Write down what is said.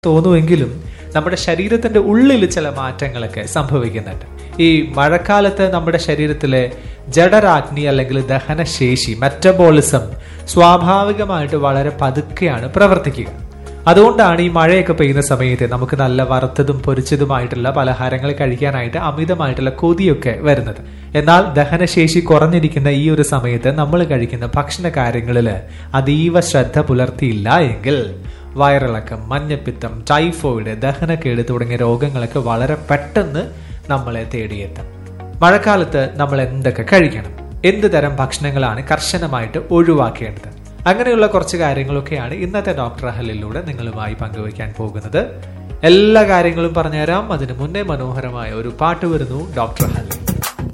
തോന്നുമെങ്കിലും നമ്മുടെ ശരീരത്തിന്റെ ഉള്ളിൽ ചില മാറ്റങ്ങളൊക്കെ സംഭവിക്കുന്നുണ്ട് ഈ മഴക്കാലത്ത് നമ്മുടെ ശരീരത്തിലെ ജഡരാഗ്നി അല്ലെങ്കിൽ ദഹനശേഷി മെറ്റബോളിസം സ്വാഭാവികമായിട്ട് വളരെ പതുക്കെയാണ് പ്രവർത്തിക്കുക അതുകൊണ്ടാണ് ഈ മഴയൊക്കെ പെയ്യുന്ന സമയത്ത് നമുക്ക് നല്ല വറുത്തതും പൊരിച്ചതുമായിട്ടുള്ള പലഹാരങ്ങൾ കഴിക്കാനായിട്ട് അമിതമായിട്ടുള്ള കൊതിയൊക്കെ വരുന്നത് എന്നാൽ ദഹനശേഷി കുറഞ്ഞിരിക്കുന്ന ഈ ഒരു സമയത്ത് നമ്മൾ കഴിക്കുന്ന ഭക്ഷണ കാര്യങ്ങളിൽ അതീവ ശ്രദ്ധ പുലർത്തിയില്ല എങ്കിൽ വയറിളക്കം മഞ്ഞപ്പിത്തം ടൈഫോയിഡ് ദഹനക്കേട് തുടങ്ങിയ രോഗങ്ങളൊക്കെ വളരെ പെട്ടെന്ന് നമ്മളെ തേടിയെത്തും മഴക്കാലത്ത് നമ്മൾ എന്തൊക്കെ കഴിക്കണം എന്ത് തരം ഭക്ഷണങ്ങളാണ് കർശനമായിട്ട് ഒഴിവാക്കേണ്ടത് അങ്ങനെയുള്ള കുറച്ച് കാര്യങ്ങളൊക്കെയാണ് ഇന്നത്തെ ഡോക്ടർ ഹലിലൂടെ നിങ്ങളുമായി പങ്കുവയ്ക്കാൻ പോകുന്നത് എല്ലാ കാര്യങ്ങളും പറഞ്ഞുതരാം അതിന് മുന്നേ മനോഹരമായ ഒരു പാട്ട് വരുന്നു ഡോക്ടർ ഹലിൽ